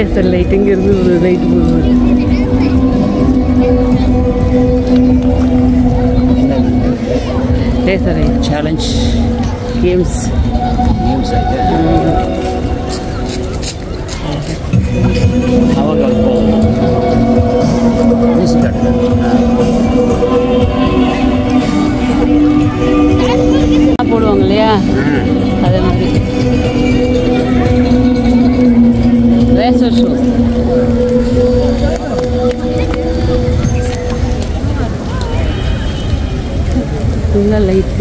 Laser light இங்கே இருந்து ஒரு லைட் போகுது laser light challenge games news ஆಗಿದೆ ಅವಾಗ போடுவாங்க இல்லையா அதே மாதிரி லேசர் ஷோ ஃபுல்லாக லைட்டு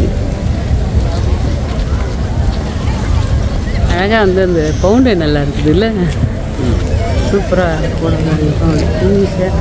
அழகாக வந்து அந்த பவுண்டே நல்லா இருக்குது இல்லை சூப்பராக போடுறாங்க பவுண்டு இங்கிலீஷில்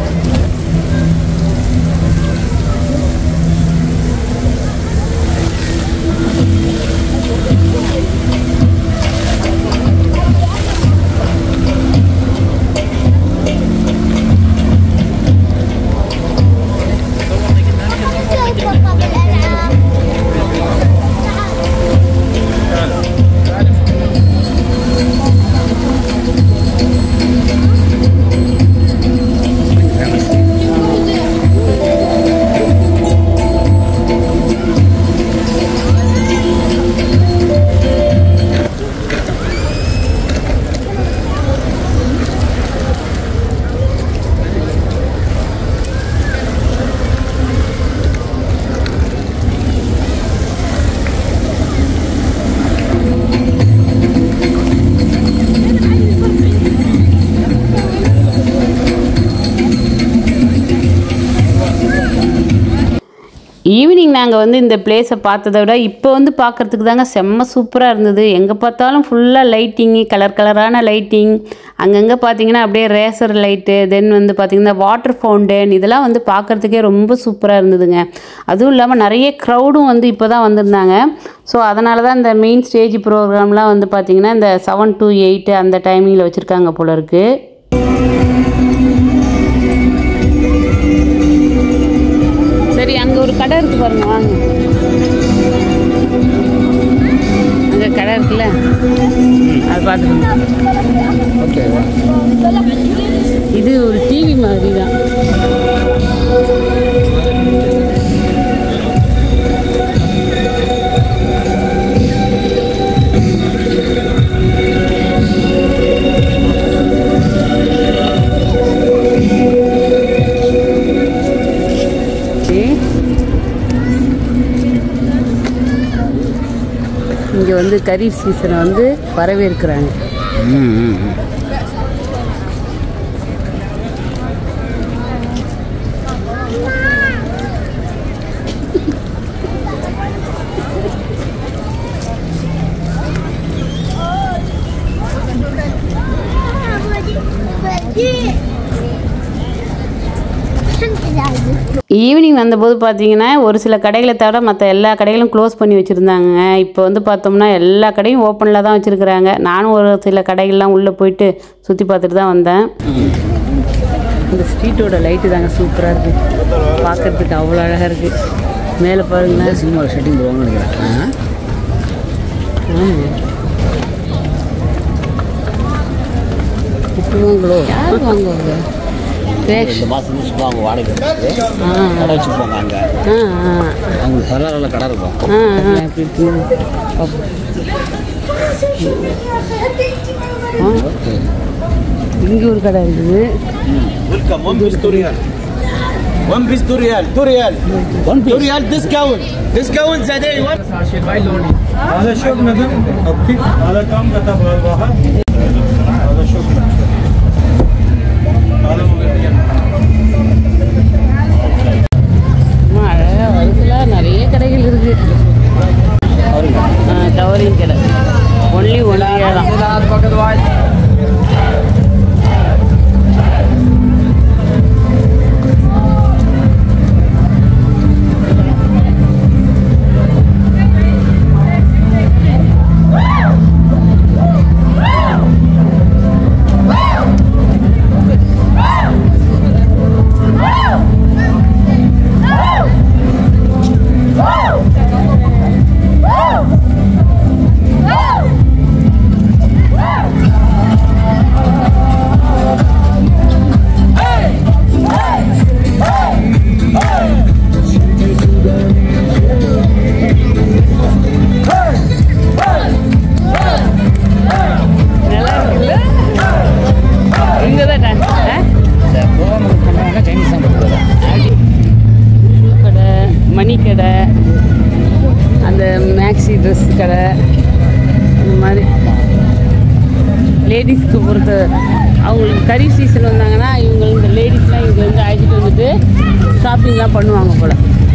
ஈவினிங் நாங்கள் வந்து இந்த பிளேஸை பார்த்ததை விட இப்போ வந்து பார்க்குறதுக்கு தாங்க செம்ம சூப்பராக இருந்தது எங்கே பார்த்தாலும் ஃபுல்லாக லைட்டிங்கு கலர் கலரான லைட்டிங் அங்கங்கே பார்த்தீங்கன்னா அப்படியே ரேசர் லைட்டு தென் வந்து பார்த்திங்கன்னா வாட்டர் ஃபவுண்டன் இதெல்லாம் வந்து பார்க்குறதுக்கே ரொம்ப சூப்பராக இருந்ததுங்க அதுவும் இல்லாமல் நிறைய க்ரௌடும் வந்து இப்போ தான் வந்திருந்தாங்க ஸோ அதனால தான் இந்த மெயின் ஸ்டேஜ் ப்ரோக்ராம்லாம் வந்து பார்த்திங்கன்னா இந்த செவன் டு எயிட்டு அந்த டைமிங்கில் வச்சுருக்காங்க போல இருக்குது சரி அங்கே ஒரு கடை இருக்கு பாருங்க வாங்க அங்கே கடை இருக்குல்ல அது பார்த்துருங்க ಓಕೆ இது ஒரு டிவி மாதிரி தான் இங்கே வந்து கரீஃப் சீசனை வந்து வரவேற்கிறாங்க ಹ್ಞೂ ಹ್ಞೂ ಹ್ಞೂ ஈவினிங் வந்தபோது பார்த்தீங்கன்னா ஒரு சில கடைகளை தவிர மற்ற எல்லா கடைகளும் க்ளோஸ் பண்ணி வச்சுருந்தாங்க இப்போ வந்து பார்த்தோம்னா எல்லா கடையும் ஓப்பனில் தான் வச்சுருக்குறாங்க நானும் ஒரு சில கடைகள்லாம் உள்ளே போயிட்டு சுற்றி பார்த்துட்டு தான் வந்தேன் இந்த ஸ்ட்ரீட்டோட லைட்டு தாங்க சூப்பராக இருக்குது பார்க்கறதுக்கு அவ்வளோ அழகாக இருக்குது மேலே பாருங்களேன் ಸಿನಿಮಾ ಶೂಟಿಂಗ್ ಬರುವಂಗೆ நினைக்கிறேன் ஆ? விட்டுருவாங்களோ யார் வாங்குவாங்க ரேஷ் இந்த மாதம் சும்மா அவங்க வாடகை எடுத்துட்டு ஆ கடை வச்சுருப்பாங்க அங்கே ஆ ஆ அவங்க சரலாரில் கடை இருக்கும் ஆ ஆ எப்படி இருக்குன்னு பார்ப்போம். ஆ இங்கே ஒரு கடை இருக்குது Welcome, one piece two real. One piece two real, two real. One Two real discount. Discount زادي one. هذا شوك مدام اوكي هذا كم كتب الواحد هذا شوك هذا مغربي அம்மா, அழகா வரிசையில நிறைய கடைகள் இருக்கு கவரிங் கடை ஒன்லி ஒன்லியாக தான் எல்லாம் சைனீஸ் தான் போட்டுருக்காங்க ஷூ கடை மணி கடை அந்த மேக்ஸி ட்ரெஸ் கடை இந்த மாதிரி லேடிஸ்க்கு பொறுத்த அவங்களுக்கு கறி சீசன் வந்தாங்கன்னா இவங்க இந்த லேடிஸ்லாம் இங்கே வந்து அழைச்சிட்டு வந்துட்டு ஷாப்பிங்லாம் பண்ணுவாங்க போல்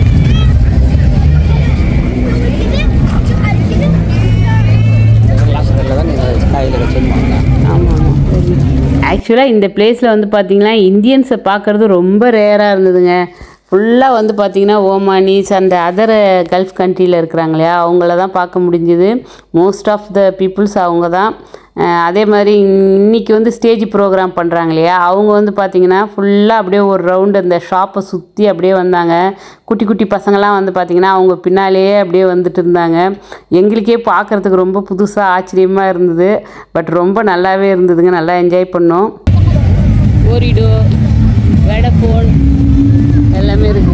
லாஸ்ட் கடையில் தான் நீங்கள் காயில் வச்சுருவாங்க ஆமாம் ஆக்சுவலாக இந்த பிளேஸில் வந்து பார்த்தீங்கன்னா இந்தியன்ஸை பார்க்குறது ரொம்ப ரேராக இருந்ததுங்க ஃபுல்லாக வந்து பார்த்தீங்கன்னா ஓமானிஸ் அந்த அதர் கல்ஃப் கண்ட்ரியில் இருக்கிறாங்க இல்லையா அவங்கள தான் பார்க்க முடிஞ்சுது மோஸ்ட் ஆஃப் த பீப்புள்ஸ் அவங்க தான் அஹ் அதே மாதிரி இன்னைக்கு வந்து ஸ்டேஜ் ப்ரோக்ராம் பண்ணுறாங்க இல்லையா அவங்க வந்து பார்த்தீங்கன்னா ஃபுல்லாக அப்படியே ஒரு ரவுண்டு அந்த ஷாப்பை சுற்றி அப்படியே வந்தாங்க குட்டி குட்டி பசங்கள்லாம் வந்து பார்த்தீங்கன்னா அவங்க பின்னாலேயே அப்படியே வந்துட்டு இருந்தாங்க எங்களுக்கே பார்க்குறதுக்கு ரொம்ப புதுசாக ஆச்சரியமாக இருந்தது பட் ரொம்ப நல்லாவே இருந்ததுங்க நல்லா என்ஜாய் பண்ணோம் ஓரிடோ வெடஃபோன் எல்லாமே இருக்குது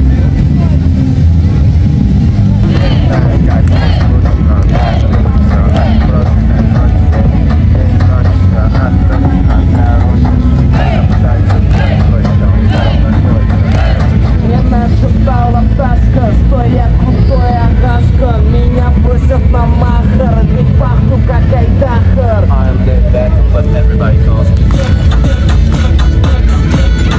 Меня шептала пташка, что я крутой агашка Меня просят на махар, ведь пахну как айдахар I'm the best, but everybody calls me.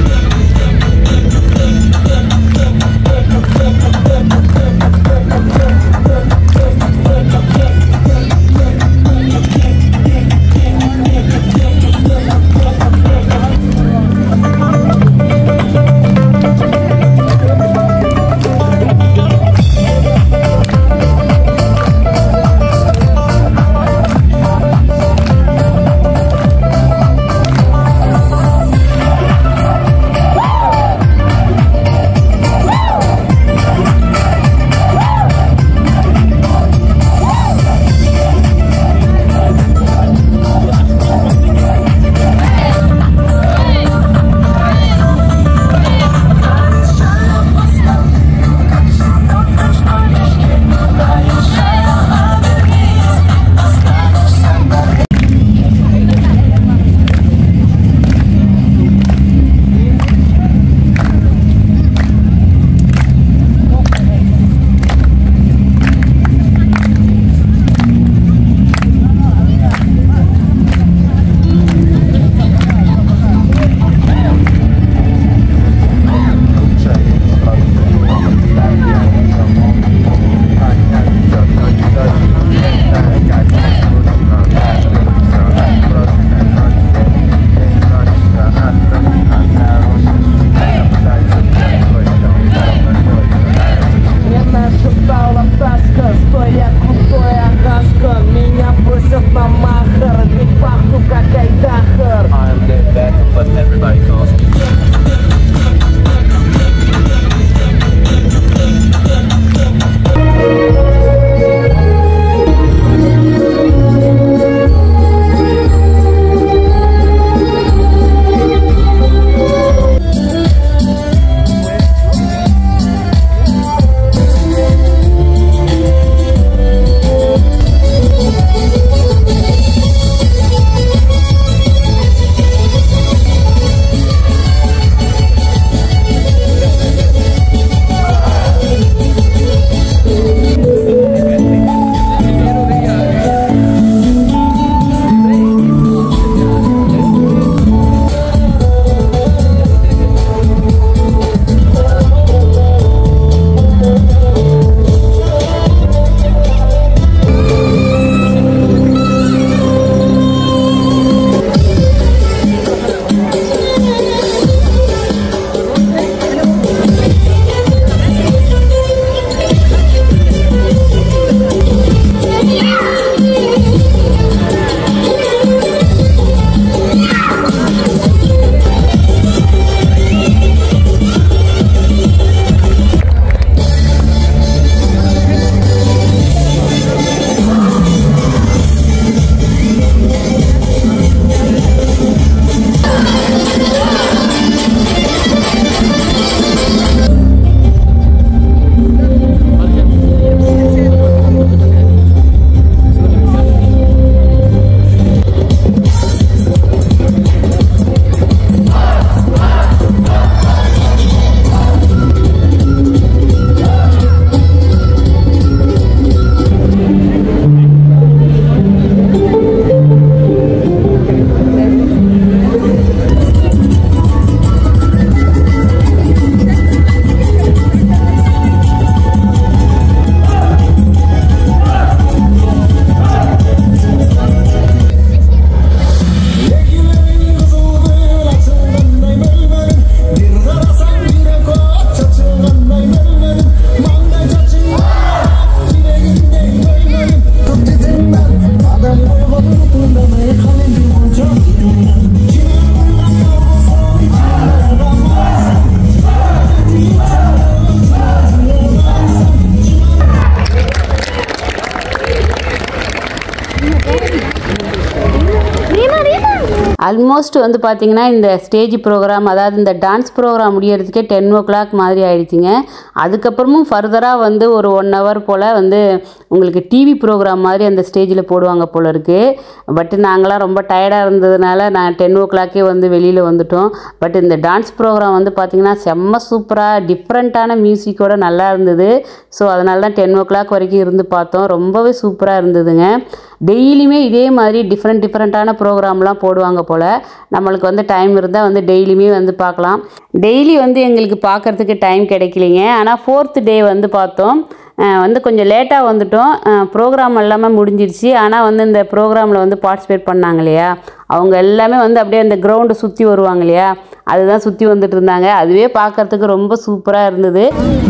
Almost வந்து பார்த்திங்கன்னா இந்த ஸ்டேஜ் ப்ரோக்ராம் அதாவது இந்த டான்ஸ் ப்ரோக்ராம் முடியறதுக்கே டென் ஓ கிளாக் மாதிரி ஆயிடுச்சுங்க அதுக்கப்புறமும் ஃபர்தராக வந்து ஒரு ஒன் ஹவர் போல் வந்து உங்களுக்கு டிவி ப்ரோக்ராம் மாதிரி அந்த ஸ்டேஜில் போடுவாங்க போல இருக்குது பட் நாங்களாம் ரொம்ப டயர்டாக இருந்ததுனால நான் டென் ஓ கிளாக்கே வந்து வெளியில் வந்துட்டோம் பட் இந்த டான்ஸ் ப்ரோக்ராம் வந்து பார்த்திங்கன்னா செம்ம சூப்பராக டிஃப்ரெண்ட்டான மியூசிக்கோட நல்லா இருந்தது ஸோ அதனால தான் டென் ஓ கிளாக் வரைக்கும் இருந்து பார்த்தோம் ரொம்பவே சூப்பராக இருந்ததுங்க டெய்லியுமே இதே மாதிரி டிஃப்ரெண்ட் டிஃப்ரெண்ட்டான ப்ரோக்ராம்லாம் போடுவாங்க போல் நம்மளுக்கு வந்து டைம் இருந்தால் வந்து டெய்லியுமே வந்து பார்க்கலாம் டெய்லி வந்து எங்களுக்கு பார்க்குறதுக்கு டைம் கிடைக்கலிங்க ஆனால் ஃபோர்த் டே வந்து பார்த்தோம் அஹ் வந்து கொஞ்சம் லேட்டாக வந்துட்டோம் ப்ரோக்ராம் எல்லாமே முடிஞ்சிருச்சு ஆனால் வந்து இந்த ப்ரோக்ராமில் வந்து பார்ட்டிசிபேட் பண்ணாங்க இல்லையா அவங்க எல்லாமே வந்து அப்படியே அந்த கிரவுண்டை சுற்றி வருவாங்க இல்லையா அதுதான் சுற்றி வந்துட்டு இருந்தாங்க அதுவே பார்க்கறதுக்கு ரொம்ப சூப்பராக இருந்தது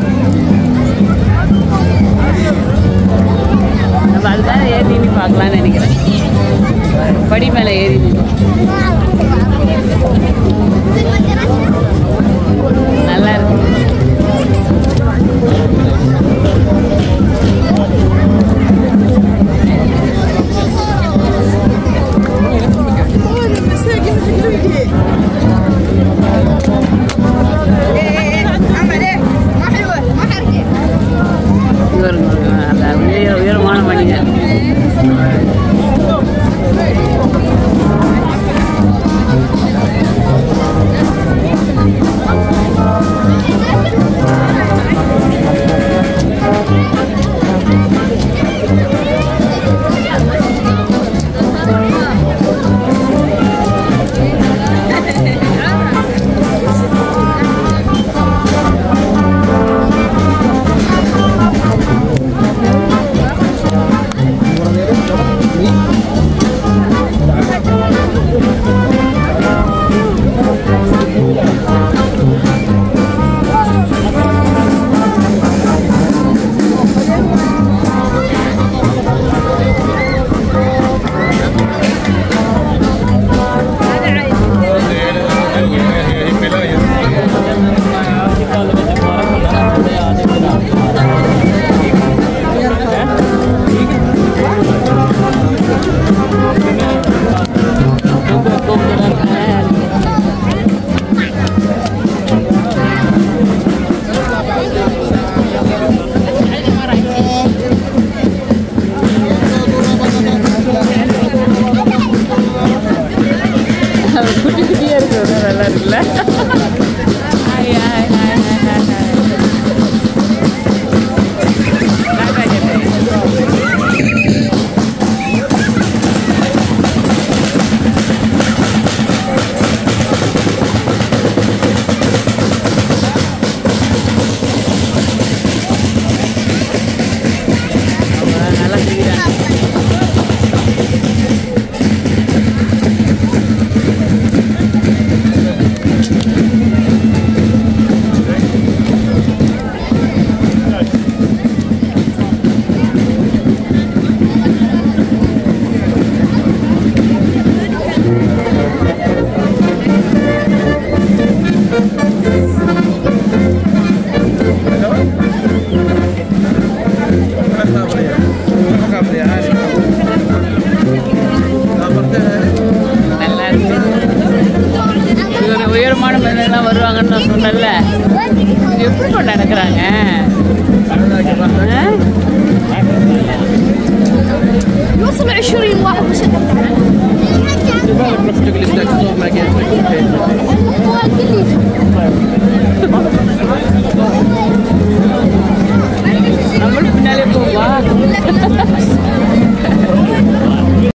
நம்ம அதுதான் ஏறி நின்று பார்க்கலான்னு நினைக்கிறேன் படி மேலே ஏறி நின்று நல்லா இருக்கு இவருங்க அந்த உயர உயரமான மனிதன் குட்டி குட்டியாக இருக்கிறது நல்லா இருக்குல்ல hi hi hi hi hi hi நல்லா தெரியுறாங்க நல்லா இருக்கு இவர் உயரமான மனிதெல்லாம் வருவாங்கன்னு நான் சொன்னேன்ல எப்படி கொண்டு நடக்கிறாங்க